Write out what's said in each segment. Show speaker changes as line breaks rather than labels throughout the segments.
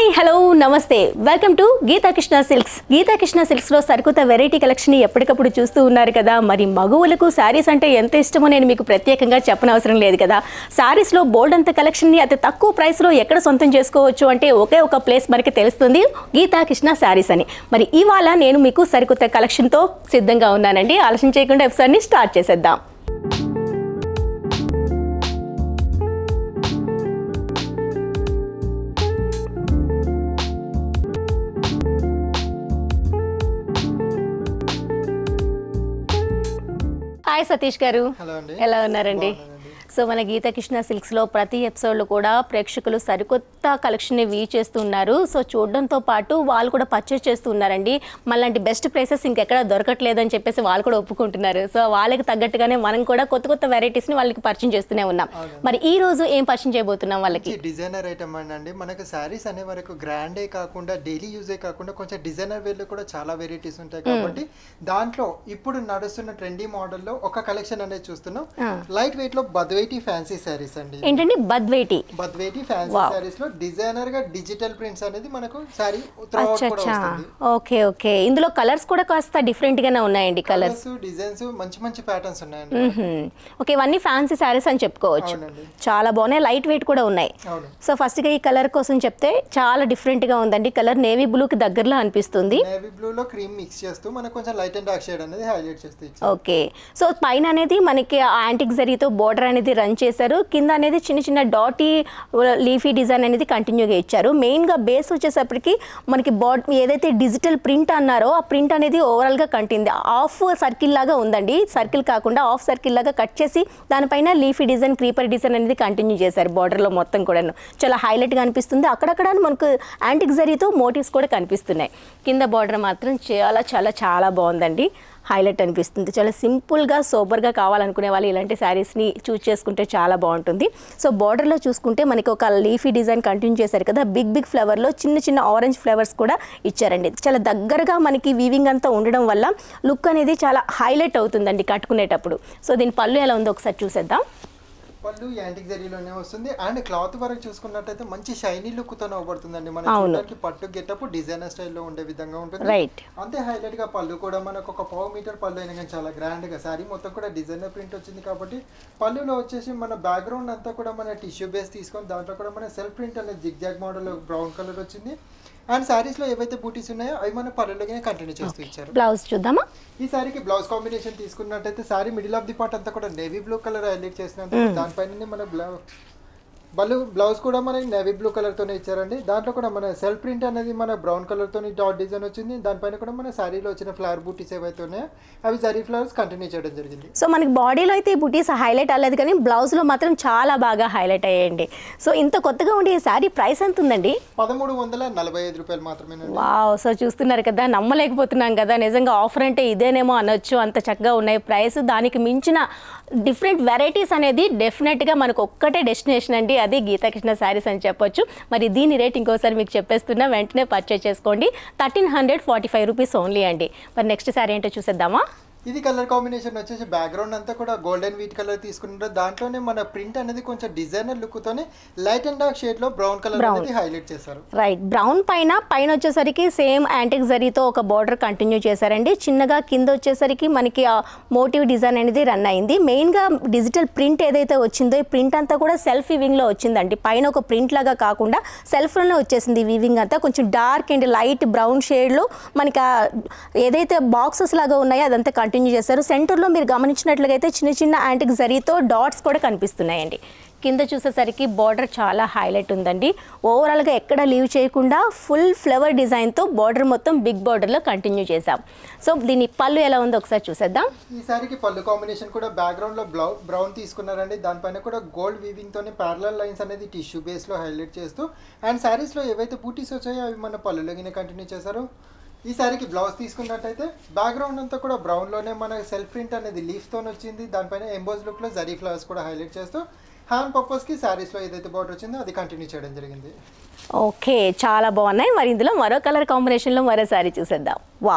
Hello నమస్తే welcome to Geetha Krishna silks Geetha Krishna సిల్క్స్లో సరికొత్త వెరైటీ కలెక్షన్ ఎప్పటికప్పుడు చూస్తూ ఉన్నారు కదా మరి మగువులకు శారీస్ అంటే ఎంత ఇష్టమో నేను మీకు ప్రత్యేకంగా చెప్పనవసరం లేదు కదా శారీస్లో బోల్డ్ అంత కలెక్షన్ని అతి తక్కువ ప్రైస్లో ఎక్కడ సొంతం చేసుకోవచ్చు అంటే ఒకే ఒక ప్లేస్ మనకి తెలుస్తుంది గీతా కృష్ణ శారీస్ అని మరి ఇవాళ నేను మీకు సరికొత్త కలెక్షన్తో సిద్ధంగా ఉన్నానండి ఆలస్యం చేయకుండా ఎపిసోడ్ని స్టార్ట్ చేసేద్దాం హాయ్ సతీష్ గారు
హలో అండి
ఎలా ఉన్నారండి సో మన గీత కృష్ణ సిల్క్స్లో ప్రతి ఎపిసోడ్లో కూడా ప్రేక్షకులు సరికొత్త కలెక్షన్ని వీ చేస్తున్నారు సో చూడడంతో పాటు వాళ్ళు కూడా పర్చేస్ చేస్తూ ఉన్నారండి మళ్ళీ బెస్ట్ ప్రైసెస్ ఇంకెక్కడ దొరకట్లేదని చెప్పేసి వాళ్ళు కూడా ఒప్పుకుంటున్నారు సో వాళ్ళకి తగ్గట్టుగానే మనం కూడా కొత్త కొత్త వెరైటీస్ని వాళ్ళకి పరిచయం చేస్తూనే ఉన్నాం మరి ఈ రోజు ఏం పరిచయం చేయబోతున్నాం వాళ్ళకి
ఈ డిజైనర్ ఐటమ్ అండి మనకు శారీస్ అనే వరకు గ్రాండే కాకుండా డైలీ యూజే కాకుండా కొంచెం డిజైనర్ వేర్లో కూడా చాలా వెరైటీస్ ఉంటాయి కాబట్టి దాంట్లో ఇప్పుడు నడుస్తున్న ట్రెండీ మోడల్లో ఒక కలెక్షన్ అనేది చూస్తున్నాం లైట్ వెయిట్ లో బద్వైటీ ఫ్యాన్సీ శారీస్ అండి
ఏంటండి బద్వేటి
బద్వైటీ ఫ్యాన్సీ శారీస్ లో డిజైనర్ గా డిజిటల్ ప్రింట్స్ అనేది మనకు శారీ త్రూఅవుట్ కూడా
అచ్చా
వస్తుంది
ఓకే ఓకే ఇందులో కలర్స్ కూడా కాస్త different గానే ఉన్నాయండి కలర్స్
కలర్స్ డిజైన్స్ మంచి మంచి ప్యాటర్న్స్ ఉన్నాయండి
ఓకే ఇవన్నీ ఫ్యాన్సీ శారీస్ అని చెప్పుకోవచ్చు
అవునండి
చాలా బాగున్నాయి లైట్ వెయిట్ కూడా ఉన్నాయి
అవును
సో ఫస్ట్గా ఈ కలర్ కోసం చెప్తే చాలా డిఫరెంట్గా ఉందండి కలర్ నేవీ బ్లూకి దగ్గరలో అనిపిస్తుంది
నేవీ బ్లూ లో క్రీమ్ మిక్స్ చేస్తూ మనకు కొంచెం లైట్ అండ్ డార్క్ షేడ్ అనేది హైలైట్ చేస్తూ ఇచ్చారు
ఓకే సో పైన అనేది మనకి యాంటిక్ జరీతో బోర్డర్ అనేది రన్ చేశారు కింద అనేది చిన్న చిన్న డాటీ లీఫీ డిజైన్ అనేది కంటిన్యూగా ఇచ్చారు మెయిన్గా బేస్ వచ్చేసప్పటికి మనకి బాడ్ ఏదైతే డిజిటల్ ప్రింట్ అన్నారో ఆ ప్రింట్ అనేది ఓవరాల్గా కంటింది ఆఫ్ సర్కిల్ లాగా ఉందండి సర్కిల్ కాకుండా ఆఫ్ సర్కిల్ లాగా కట్ చేసి దానిపైన లీఫీ డిజైన్ క్రీపర్ డిజైన్ అనేది కంటిన్యూ చేశారు బార్డర్లో మొత్తం కూడాను చాలా హైలైట్గా అనిపిస్తుంది అక్కడక్కడ మనకు యాంటిక్ జరీతో మోటివ్స్ కూడా కనిపిస్తున్నాయి కింద బార్డర్ మాత్రం చాలా చాలా చాలా బాగుందండి హైలైట్ అనిపిస్తుంది చాలా సింపుల్గా సోబర్గా కావాలనుకునే వాళ్ళు ఇలాంటి శారీస్ని చూస్ చేసుకుంటే చాలా బాగుంటుంది సో బార్డర్లో చూసుకుంటే మనకి ఒక లీఫీ డిజైన్ కంటిన్యూ చేశారు కదా బిగ్ బిగ్ ఫ్లవర్లో చిన్న చిన్న ఆరెంజ్ ఫ్లవర్స్ కూడా ఇచ్చారండి చాలా దగ్గరగా మనకి వీవింగ్ అంతా ఉండడం వల్ల లుక్ అనేది చాలా హైలైట్ అవుతుందండి కట్టుకునేటప్పుడు సో దీని పళ్ళు ఎలా ఉందో ఒకసారి చూసేద్దాం
పళ్ళు యాంటిక్ జరీలోనే వస్తుంది అండ్ క్లాత్ వరకు చూసుకున్నట్టయితే మంచి షైనీ లుక్ తో అవబడుతుందండి మన
అవును.
చూడడానికి పట్టు గెటప్ డిజైనర్ స్టైల్లో ఉండే విధంగా ఉంటుంది
రైట్
అంతే హైలైట్ గా పళ్ళు కూడా మనకు ఒక పావు మీటర్ పళ్ళు అయినా కానీ చాలా గ్రాండ్ గా సారీ మొత్తం కూడా డిజైనర్ ప్రింట్ వచ్చింది కాబట్టి పళ్ళులో వచ్చేసి మన బ్యాక్గ్రౌండ్ అంతా కూడా మన టిష్యూ బేస్ తీసుకొని దాంట్లో కూడా మన సెల్ఫ్ ప్రింట్ అనేది zig zag model brown colour వచ్చింది అండ్ సారీస్ లో ఏవైతే బూటీస్ ఉన్నాయో అవి మన పళ్ళులోనే కంటిన్యూ చేస్తూ ఇచ్చారు
బ్లౌజ్ చూద్దామా
ఈ సారీకి బ్లౌజ్ కాంబినేషన్ తీసుకున్నట్టయితే saree middle of the part అంతా కూడా నేవీ బ్లూ కలర్ హైలైట్ చేసినంత దానిపైన మన బ్లౌజ్ బలు బ్లౌజ్ కూడా మనకి నేవీ బ్లూ కలర్ తోనే ఇచ్చారండి దాంట్లో కూడా మన సెల్ఫ్ ప్రింట్ అనేది మన బ్రౌన్ కలర్ తోని డాట్ డిజైన్ వచ్చింది దానిపైన కూడా మన సారీలో వచ్చిన ఫ్లవర్ బూటీస్ ఏవైతే ఉన్నాయో అవి జరీ ఫ్లవర్స్ కంటిన్యూ చేయడం జరిగింది
సో మనకి బాడీలో అయితే ఈ బుటీస్ హైలైట్ అవ్వలేదు కానీ బ్లౌజ్లో మాత్రం చాలా బాగా హైలైట్ అయ్యాయండి సో ఇంత కొత్తగా ఉండే ఈ శారీ ప్రైస్ ఎంత ఉందండి
పదమూడు వందల నలభై ఐదు రూపాయలు మాత్రమేనండి
వావ్ సో చూస్తున్నారు కదా నమ్మలేకపోతున్నాం కదా నిజంగా ఆఫర్ అంటే ఇదేనేమో అనొచ్చు అంత చక్కగా ఉన్నాయి ప్రైస్ దానికి మించిన డిఫరెంట్ వెరైటీస్ అనేది డెఫినెట్గా మనకు ఒక్కటే డెస్టినేషన్ అండి అది గీతాకృష్ణ శారీస్ అని చెప్పొచ్చు మరి దీని రేట్ ఇంకోసారి మీకు చెప్పేస్తున్నా వెంటనే పర్చేస్ చేసుకోండి thirteen hundred forty five rupees only అండి మరి నెక్స్ట్ శారీ ఏంటో చూసేద్దామా
ఇది కలర్ కాంబినేషన్ వచ్చేసి బ్యాక్గ్రౌండ్ అంతా కూడా గోల్డెన్ వీట్ కలర్ తీసుకుంటారు దాంట్లోనే మన ప్రింట్ అనేది కొంచెం డిజైనర్ లుక్ తోనే లైట్ అండ్ డార్క్ షేడ్ లో బ్రౌన్ కలర్ అనేది హైలైట్ చేశారు
రైట్ బ్రౌన్ పైన పైన వచ్చేసరికి సేమ్ యాంటిక్ జరీతో ఒక బార్డర్ కంటిన్యూ చేశారండి చిన్నగా కింద వచ్చేసరికి మనకి ఆ మోటివ్ డిజైన్ అనేది రన్ అయింది మెయిన్గా డిజిటల్ ప్రింట్ ఏదైతే వచ్చిందో ఈ ప్రింట్ అంతా కూడా సెల్ఫ్ వీవింగ్లో వచ్చిందండి పైన ఒక ప్రింట్ లాగా కాకుండా సెల్ఫ్లోనే వచ్చేసింది వీవింగ్ అంతా కొంచెం డార్క్ అండ్ లైట్ బ్రౌన్ షేడ్లో మనకి ఆ ఏదైతే బాక్సెస్ లాగా ఉన్నాయో అదంతా కంటిన్యూ చేశారు సెంటర్లో మీరు గమనించినట్లుగా అయితే చిన్న చిన్న యాంటిక్ జరీతో డాట్స్ కూడా కనిపిస్తున్నాయండి కింద చూసేసరికి బార్డర్ చాలా హైలైట్ ఉందండి ఓవరాల్గా ఎక్కడ లీవ్ చేయకుండా ఫుల్ ఫ్లవర్ డిజైన్తో బార్డర్ మొత్తం బిగ్ బార్డర్లో కంటిన్యూ చేసాం సో దీని పళ్ళు ఎలా ఉందో ఒకసారి చూసేద్దాం
ఈ సారీకి పళ్ళు కాంబినేషన్ కూడా బ్యాక్గ్రౌండ్ లో బ్లౌ బ్రౌన్ తీసుకున్నారండి దానిపైన కూడా గోల్డ్ వీవింగ్ తోనే ప్యారలల్ లైన్స్ అనేది టిష్యూ బేస్ లో హైలైట్ చేస్తూ అండ్ సారీస్ లో ఏవైతే బూటీస్ వచ్చాయో అవి మన పళ్ళులోనే కంటిన్యూ చేశారు ఈ సారీకి బ్లౌజ్ తీసుకున్నట్టయితే బ్యాక్గ్రౌండ్ అంతా కూడా బ్రౌన్ లోనే మన సెల్ఫ్ ప్రింట్ అనేది లీఫ్ తోనే వచ్చింది దానిపైన ఎంబోజ్ లుక్ లో జరీ ఫ్లవర్స్ కూడా హైలైట్ చేస్తూ హ్యాండ్ పర్పస్ కి సారీస్ లో ఏదైతే బార్డర్ వచ్చిందో అది కంటిన్యూ చేయడం జరిగింది
ఓకే చాలా బాగున్నాయి మరి ఇందులో మరో కలర్ కాంబినేషన్లో మరో సారీ చూసేద్దాం వావ్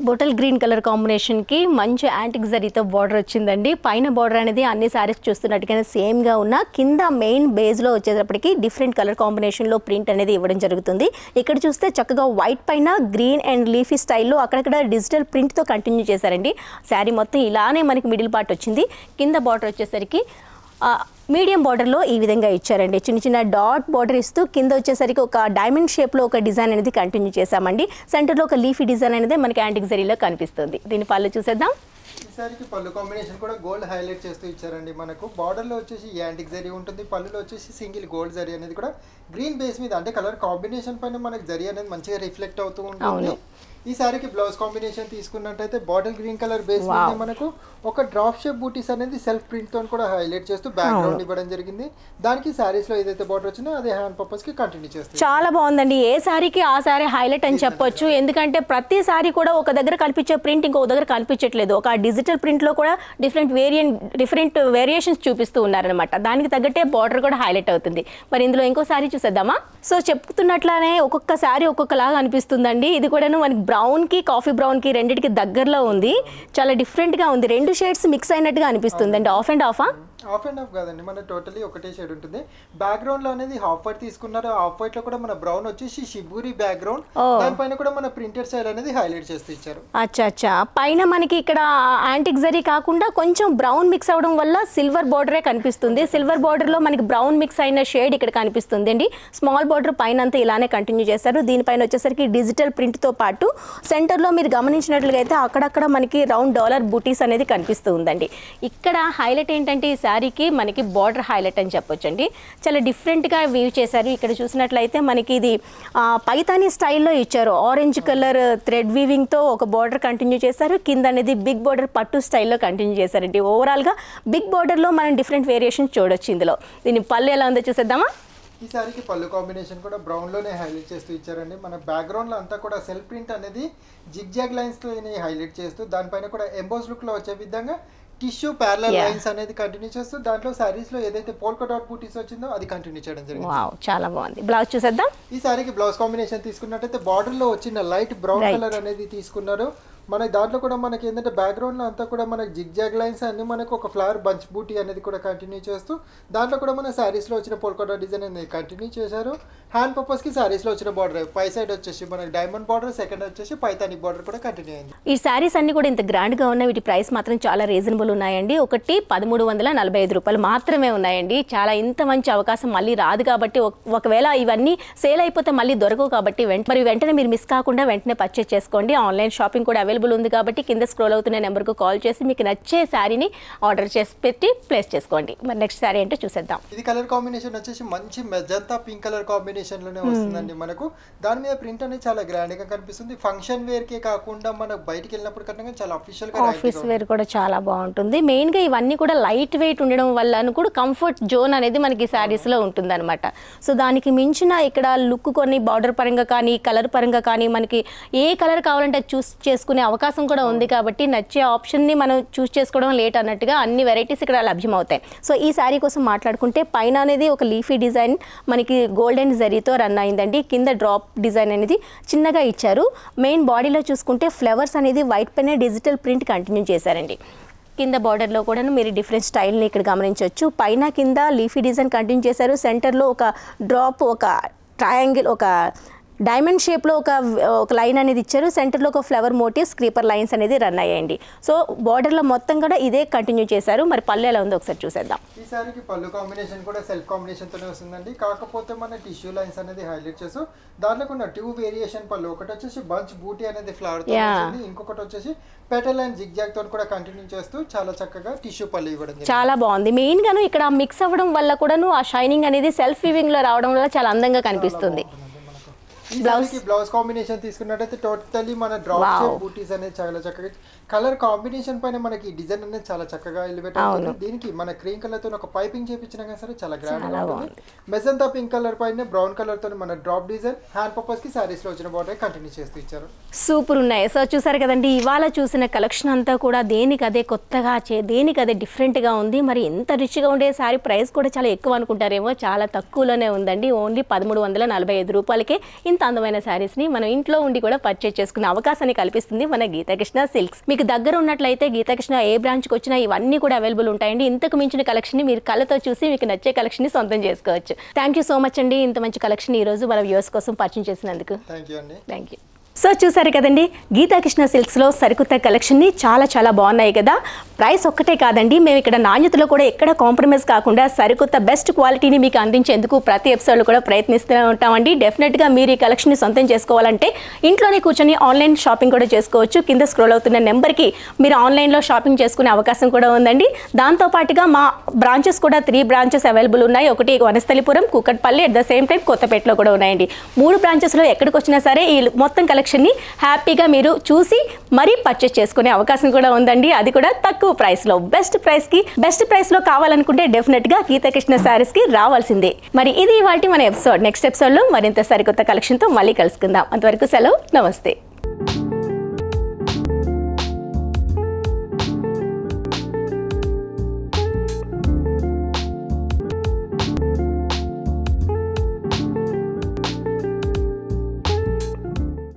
బొటల్ గ్రీన్ కలర్ కాంబినేషన్కి మంచి యాంటిక్ జరీతో బార్డర్ వచ్చిందండి పైన బార్డర్ అనేది అన్ని సారీస్ చూస్తున్నట్టుగానే సేమ్గా ఉన్న కింద మెయిన్ బేస్లో వచ్చేటప్పటికి డిఫరెంట్ కలర్ కాంబినేషన్లో ప్రింట్ అనేది ఇవ్వడం జరుగుతుంది ఇక్కడ చూస్తే చక్కగా వైట్ పైన గ్రీన్ అండ్ లీఫీ స్టైల్లో అక్కడక్కడ డిజిటల్ ప్రింట్తో కంటిన్యూ చేశారండి శారీ మొత్తం ఇలానే మనకి మిడిల్ పార్ట్ వచ్చింది కింద బార్డర్ వచ్చేసరికి ఆ, మీడియం బార్డర్లో ఈ విధంగా ఇచ్చారండి చిన్న చిన్న డాట్ బార్డర్ ఇస్తూ కింద వచ్చేసరికి ఒక డైమండ్ షేప్లో ఒక డిజైన్ అనేది కంటిన్యూ చేశామండి సెంటర్లో ఒక లీఫీ డిజైన్ అనేది మనకి యాంటిక్ జరీలో కనిపిస్తుంది దీని పళ్ళు చూసేద్దాం
ఈసారికి పళ్ళు కాంబినేషన్ కూడా గోల్డ్ హైలైట్ చేస్తూ ఇచ్చారండి మనకు బార్డర్ లో వచ్చేసి యాంటిక్ జరీ ఉంటుంది పళ్ళులో వచ్చేసి సింగిల్ గోల్డ్ జరీ అనేది కూడా గ్రీన్ బేస్ మీద అంటే కలర్ కాంబినేషన్ పైన మనకి జరీ అనేది మంచిగా రిఫ్లెక్ట్ అవుతూ ఉంటుంది
అవును.
ఈ సారీకి బ్లౌజ్ కాంబినేషన్ తీసుకున్నట్టయితే బాటిల్ గ్రీన్ కలర్ బేస్ మీద మనకు ఒక డ్రాప్ షేప్ బూటీస్ అనేది సెల్ఫ్ ప్రింట్ తో కూడా హైలైట్ చేస్తూ బ్యాక్గ్రౌండ్ ఇవ్వడం జరిగింది దానికి సారీస్ లో ఏదైతే బార్డర్ వచ్చిందో అదే హ్యాండ్ పర్పస్ కి కంటిన్యూ చేస్తుంది
చాలా బాగుందండి ఏ శారీకి ఆ శారీ హైలైట్ అని చెప్పొచ్చు ఎందుకంటే ప్రతి శారీ కూడా ఒక దగ్గర కనిపించే ప్రింట్ ఇంకో దగ్గర కనిపించట్లేదు ఒక డిజిటల్ ప్రింట్లో కూడా డిఫరెంట్ వేరియంట్ డిఫరెంట్ వేరియేషన్స్ చూపిస్తూ ఉన్నారనమాట దానికి తగ్గట్టే బార్డర్ కూడా హైలైట్ అవుతుంది మరి ఇందులో ఇంకో శారీ చూసేద్దామా సో చెప్తున్నట్లానే ఒక్కొక్క శారీ ఒక్కొక్కలాగా అనిపిస్తుందండి ఇది కూడాను మనకి బ్రౌన్కి కాఫీ బ్రౌన్కి రెండింటికి దగ్గరలో ఉంది చాలా డిఫరెంట్గా ఉంది రెండు షేడ్స్ మిక్స్ అయినట్టుగా అనిపిస్తుంది అండి ఆఫ్ అండ్ ఆఫా
ఆఫ్ అండ్ ఆఫ్ కాదండి మన టోటలీ ఒకటే షేడ్ ఉంటుంది బ్యాక్గ్రౌండ్ లో అనేది హాఫ్ వైట్ తీసుకున్నారు హాఫ్ వైట్ లో కూడా మన బ్రౌన్ వచ్చేసి షిబూరి బ్యాక్గ్రౌండ్
Oh.
దానిపైన కూడా మన ప్రింటెడ్ స్టైల్ అనేది హైలైట్ చేస్తూ ఇచ్చారు
అచ్చా అచ్చా పైన మనకి ఇక్కడ యాంటిక్ జరీ కాకుండా కొంచెం బ్రౌన్ మిక్స్ అవడం వల్ల సిల్వర్ బార్డరే కనిపిస్తుంది సిల్వర్ బార్డర్లో మనకి బ్రౌన్ మిక్స్ అయిన షేడ్ ఇక్కడ కనిపిస్తుంది అండి స్మాల్ బార్డర్ పైన అంతా ఇలానే కంటిన్యూ చేశారు దీనిపైన వచ్చేసరికి డిజిటల్ ప్రింట్తో పాటు సెంటర్లో మీరు గమనించినట్లుగా అయితే అక్కడక్కడ మనకి రౌండ్ డాలర్ బూటీస్ అనేది కనిపిస్తూ ఉందండి ఇక్కడ హైలైట్ ఏంటంటే ఈ శారీకి మనకి బార్డర్ హైలైట్ అని చెప్పొచ్చండి చాలా డిఫరెంట్గా వ్యూ చేశారు ఇక్కడ చూసినట్లయితే మనకి ఇది ఆ, పైతాని స్టైల్లో ఇచ్చారు ఆరెంజ్ కలర్ థ్రెడ్ వీవింగ్తో ఒక బార్డర్ కంటిన్యూ చేశారు కింద అనేది బిగ్ బార్డర్ పట్టు స్టైల్లో కంటిన్యూ చేశారండి ఓవరాల్గా బిగ్ బార్డర్లో మనం డిఫరెంట్ వేరియేషన్స్ చూడొచ్చు ఇందులో దీని పళ్ళు ఎలా ఉందో చూసేద్దామా
ఈ సారీకి పళ్ళు కాంబినేషన్ కూడా బ్రౌన్ లోనే హైలైట్ చేస్తూ ఇచ్చారండి మన బ్యాక్గ్రౌండ్ లో అంతా కూడా సెల్ఫ్ ప్రింట్ అనేది జిగ్జాగ్ లైన్స్ తో హైలైట్ చేస్తూ దానిపైన కూడా ఎంబోస్ లుక్ లో వచ్చే విధంగా టిష్యూ ప్యారలల్
Yeah.
లైన్స్ అనేది కంటిన్యూ చేస్తూ దాంట్లో సారీస్ లో ఏదైతే పోల్కా డాట్ బూటీస్ వచ్చిందో అది కంటిన్యూ చేయడం జరిగింది
వావ్ చాలా బాగుంది బ్లౌజ్ చూసేద్దాం
ఈ సారీకి బ్లౌజ్ కాంబినేషన్ తీసుకున్నట్టయితే బార్డర్ లో వచ్చిన లైట్ బ్రౌన్
Right.
కలర్ అనేది తీసుకున్నారు మన దాంట్లో కూడా మనకి ఏంటంటే బ్యాక్గ్రౌండ్ లో అంతా కూడా మనకి జిగ్ జాగ్ లైన్స్ అన్ని మనకు ఒక ఫ్లవర్ బంచ్ బూటీ అనేది కూడా కంటిన్యూ చేస్తూ దాంట్లో కూడా మన సారీస్ లో వచ్చిన పొల్కోటా డిజైన్ అనేది కంటిన్యూ చేశారు హ్యాండ్ పర్పస్ కి సారీస్ లో వచ్చిన బార్డర్ పై సైడ్ వచ్చేసి మనకి డైమండ్ బార్డర్ సెకండ్ వచ్చేసి పైతాని బార్డర్ కూడా కంటిన్యూ అయింది
ఈ శారీస్ అన్ని కూడా ఇంత గ్రాండ్గా ఉన్నాయి వీటి ప్రైస్ మాత్రం చాలా రీజనబుల్ ఉన్నాయండి ఒకటి పదమూడు వందల నలభై ఐదు రూపాయలు మాత్రమే ఉన్నాయండి చాలా ఇంత మంచి అవకాశం మళ్ళీ రాదు కాబట్టి ఒక- ఒకవేళ ఇవన్నీ సేల్ అయిపోతే మళ్ళీ దొరకవు కాబట్టి వెంట మరి వెంటనే మీరు మిస్ కాకుండా వెంటనే పర్చేస్ చేసుకోండి ఆన్లైన్ షాపింగ్ కూడా అవైలబుల్ ఉంది కాబట్టి కింద స్క్రోల్ అవుతున్న నెంబర్కు కాల్ చేసి మీకు నచ్చే శారీని ఆర్డర్ చేసి పెట్టి ప్లేస్ చేసుకోండి మరి నెక్స్ట్ శారీ అంటే చూసేద్దాం
ఇది కలర్ కాంబినేషన్ వచ్చేసి మంచి మెజంతా పింక్ కలర్ కాంబినేషన్ లోనే వస్తుందండి మనకు దాని మీద ప్రింట్ అనేది చాలా గ్రాండ్ గా కనిపిస్తుంది ఫంక్షన్ వేర్ కే కాకుండా మనకు బయటికి వెళ్ళినప్పుడు కన్నా చాలా అఫీషియల్ గా
ఆఫీస్ వేర్ కూడా చాలా బాగుంటుంది మెయిన్గా ఇవన్నీ కూడా లైట్ వెయిట్ ఉండడం వల్ల కూడా కంఫర్ట్ జోన్ అనేది మనకి శారీస్లో ఉంటుంది అనమాట సో దానికి మించిన ఇక్కడ లుక్ కొన్ని బార్డర్ పరంగా కానీ కలర్ పరంగా కానీ మనకి ఏ కలర్ కావాలంటే అది చూస్ చేసుకునే అవకాశం కూడా ఉంది కాబట్టి నచ్చే ఆప్షన్ని మనం చూస్ చేసుకోవడం లేట్ అన్నట్టుగా అన్ని వెరైటీస్ ఇక్కడ లభ్యమవుతాయి సో ఈ శారీ కోసం మాట్లాడుకుంటే పైన అనేది ఒక లీఫీ డిజైన్ మనకి గోల్డెన్ జరీతో రన్ అయిందండి కింద డ్రాప్ డిజైన్ అనేది చిన్నగా ఇచ్చారు మెయిన్ బాడీలో చూసుకుంటే ఫ్లవర్స్ అనేది వైట్ పైన డిజిటల్ ప్రింట్ కంటిన్యూ చేశారండి కింద బార్డర్లో కూడా మీరు డిఫరెంట్ స్టైల్ని ఇక్కడ గమనించవచ్చు పైన కింద లీఫీ డిజైన్ కంటిన్యూ చేశారు సెంటర్లో ఒక డ్రాప్ ఒక ట్రయాంగిల్ ఒక డైమండ్ షేప్లో ఒక ఒక లైన్ అనేది ఇచ్చారు సెంటర్లో ఒక ఫ్లవర్ మోటివ్స్ క్రీపర్ లైన్స్ అనేది రన్ అయ్యాయండి సో బార్డర్లో మొత్తం కూడా ఇదే కంటిన్యూ చేశారు మరి పళ్ళు ఎలా ఉందో ఒకసారి చూసేద్దాం
ఈ సారీకి పళ్ళు కాంబినేషన్ కూడా సెల్ఫ్ కాంబినేషన్ తోనే వస్తుందండి కాకపోతే మన టిష్యూ లైన్స్ అనేది హైలైట్ చేస్తూ దాంట్లో ఉన్న టూ వేరియేషన్ పళ్ళు ఒకటి వచ్చేసి బంచ్ బూటీ అనేది ఫ్లవర్ తో
Yeah.
వచ్చింది ఇంకొకటి వచ్చేసి పెటల్ అండ్ జిగ్ జాగ్ తో కూడా కంటిన్యూ చేస్తూ చాలా చక్కగా టిష్యూ పళ్ళు ఇవ్వడం జరిగింది.
చాలా బాగుంది మెయిన్గాను ఇక్కడ మిక్స్ అవ్వడం వల్ల కూడాను ఆ షైనింగ్ అనేది సెల్ఫ్ వీవింగ్లో రావడం వల్ల చాలా అందంగా కనిపిస్తుంది
బాగుంటుందండి మనకు. ఈ సారీకి బ్లౌజ్ కాంబినేషన్ తీసుకున్నట్టయితే టోటల్లీ మన డ్రాప్
Wow.
షేప్ బూటీస్ అనేది చాలా చక్కగా కలర్ కాంబినేషన్ పైన మనకి డిజైన్ అనేది చాలా చక్కగా ఎలివేట్ అవుతుంది దీనికి మన క్రీమ్ కలర్ తో ఒక పైపింగ్ చేపించినా కానీ సరే చాలా గ్రాండ్ గా ఉంటుంది మెజంతా పింక్ కలర్ పైన బ్రౌన్ కలర్ తో మన డ్రాప్ డిజైన్ హ్యాండ్ పర్పస్ కి సారీస్ లో వచ్చిన బార్డర్ కంటిన్యూ చేస్తూ ఇచ్చారు
సూపర్ ఉన్నాయి సో చూసారు కదండి ఇవాళ చూసిన కలెక్షన్ అంతా కూడా దేనికి అదే కొత్తగా చే దేనికి అదే డిఫరెంట్గా ఉంది మరి ఎంత రిచ్గా ఉండే సారీ ప్రైస్ కూడా చాలా ఎక్కువ అనుకుంటారేమో చాలా తక్కువలోనే ఉందండి ఓన్లీ పదమూడు వందల నలభై ఐదు రూపాయలకే ఇంత ఇంత అందమైన శారీస్ని మనం ఇంట్లో ఉండి కూడా పర్చేజ్ చేసుకునే అవకాశాన్ని కల్పిస్తుంది మన గీతాకృష్ణ సిల్క్స్ మీకు దగ్గర ఉన్నట్లయితే గీతాకృష్ణ ఏ బ్రాంచ్కి వచ్చినా ఇవన్నీ కూడా అవైలబుల్ ఉంటాయండి ఇంతకు మించిన కలెక్షన్ని మీరు కళ్ళతో చూసి మీకు నచ్చే కలెక్షన్ని సొంతం చేసుకోవచ్చు థ్యాంక్ యూ సో మచ్ అండి ఇంత మంచి కలెక్షన్ ఈ రోజు మన వ్యూవర్స్ కోసం పరిచయం చేసినందుకు
థ్యాంక్ యూ అండి
థ్యాంక్ యూ సో చూసారు కదండి గీతాకృష్ణ సిల్క్స్లో సరికొత్త కలెక్షన్ని చాలా చాలా బాగున్నాయి కదా ప్రైస్ ఒక్కటే కాదండి మేము ఇక్కడ నాణ్యతలో కూడా ఎక్కడ కాంప్రమైజ్ కాకుండా సరికొత్త బెస్ట్ క్వాలిటీని మీకు అందించేందుకు ప్రతి ఎపిసోడ్లో కూడా ప్రయత్నిస్తూనే ఉంటామండి డెఫినెట్గా మీరు ఈ కలెక్షన్ని సొంతం చేసుకోవాలంటే ఇంట్లోనే కూర్చొని ఆన్లైన్ షాపింగ్ కూడా చేసుకోవచ్చు కింద స్క్రోల్ అవుతున్న నెంబర్కి మీరు ఆన్లైన్లో షాపింగ్ చేసుకునే అవకాశం కూడా ఉందండి దాంతోపాటుగా మా బ్రాంచెస్ కూడా త్రీ బ్రాంచెస్ అవైలబుల్ ఉన్నాయి ఒకటి Vanasthalipuram Kukatpally at the same time కొత్తపేటలో కూడా ఉన్నాయండి మూడు బ్రాంచెస్లో ఎక్కడికి వచ్చినా సరే ఈ మొత్తం కలెక్షన్ని హ్యాపీగా మీరు చూసి మరీ పర్చేస్ చేసుకునే అవకాశం కూడా ఉందండి అది కూడా తక్కువ ప్రైస్లో బెస్ట్ ప్రైస్కి బెస్ట్ ప్రైస్లో కావాలనుకుంటే డెఫినెట్గా గీతాకృష్ణ శారీస్కి రావాల్సిందే మరి ఇది ఇవాళ మన ఎపిసోడ్ నెక్స్ట్ ఎపిసోడ్లో మరింత సరికొత్త కలెక్షన్తో మళ్ళీ కలుసుకుందాం అంతవరకు సెలవు నమస్తే